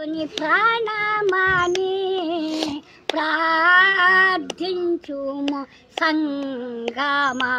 భక్తుని ప్రాణమాని ప్రార్థించుము సంగమా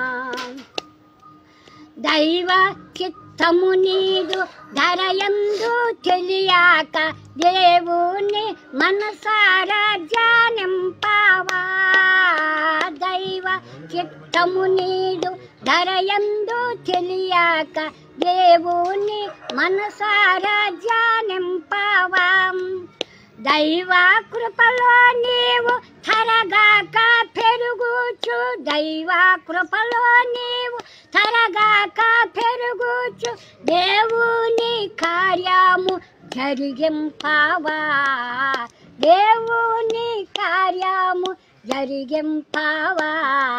దైవ చిత్తము నీదు ధరయందు తెలియాక దేవుని మనసారా ధ్యానింపావా దైవ చిత్తము నీదు ధరయందు తెలియాక దేవుని మనసారా ధ్యానింపావా దైవ కృపలో నీవు తరగాక పెరుగుచు దైవ కృపలో నీవు తరగాక పెరుగుచు దేవుని కార్యము జరిగింపావా దేవుని కార్యము జరిగింపావా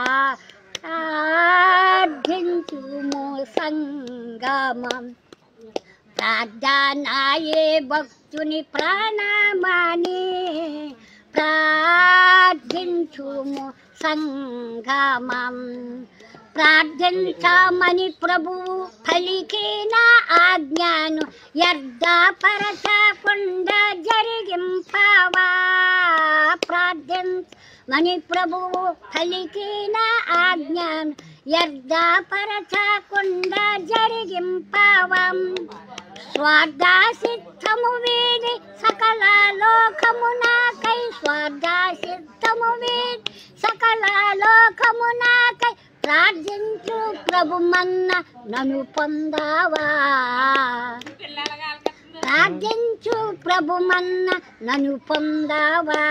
ప్రార్థించుము సంగమం ప్రార్థనాయే భక్తుని ప్రాణమాని ప్రార్థించుము సంగమం ప్రార్థించమని ప్రభువు పలికిన ఆజ్ఞను యర్ధపరచకుండా జరిగింపవా ప్రార్థించమని ప్రభువు పలికిన ఆజ్ఞను యర్ధపరచకుండా జరిగింపవం స్వార్థ సిద్ధము వీడి సకల లోకమునాకై స్వార్థ సిద్ధము వీడి సకల లోకమునాకై ప్రార్థించు ప్రభు మన్న నన్ను పొందావా ప్రార్థించు ప్రభు మన్న నన్ను పొందావా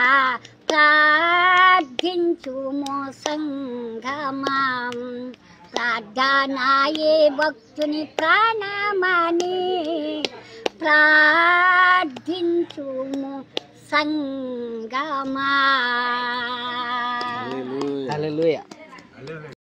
ప్రార్థించు మోసంగమాం ప్రార్థనాయే భక్తుని ప్రాణమాని ప్రార్థించుము సంగమా హల్లెలూయా